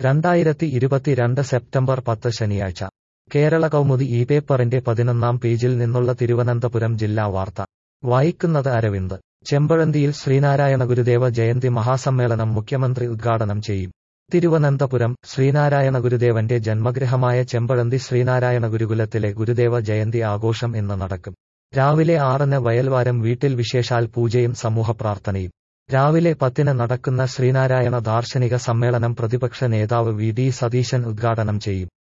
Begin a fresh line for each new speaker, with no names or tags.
രണ്ടായിരത്തി ഇരുപത്തിരണ്ട് സെപ്റ്റംബർ പത്ത് ശനിയാഴ്ച കേരള കൗമുദി ഈ പേപ്പറിന്റെ പതിനൊന്നാം പേജിൽ നിന്നുള്ള തിരുവനന്തപുരം ജില്ലാ വാർത്ത വായിക്കുന്നത് അരവിന്ദ് ചെമ്പഴന്തിയിൽ ശ്രീനാരായണ ഗുരുദേവ ജയന്തി മഹാസമ്മേളനം മുഖ്യമന്ത്രി ഉദ്ഘാടനം ചെയ്യും തിരുവനന്തപുരം ശ്രീനാരായണ ഗുരുദേവന്റെ ജന്മഗൃഹമായ ചെമ്പഴന്തി ശ്രീനാരായണ ഗുരുകുലത്തിലെ ഗുരുദേവ ജയന്തി ആഘോഷം ഇന്ന് നടക്കും രാവിലെ ആറിന് വയൽവാരം വീട്ടിൽ വിശേഷാൽ പൂജയും സമൂഹ പ്രാർത്ഥനയും രാവിലെ പത്തിന് നടക്കുന്ന ശ്രീനാരായണ ദാർശനിക സമ്മേളനം പ്രതിപക്ഷ നേതാവ് വി ഡി സതീശൻ ഉദ്ഘാടനം ചെയ്യും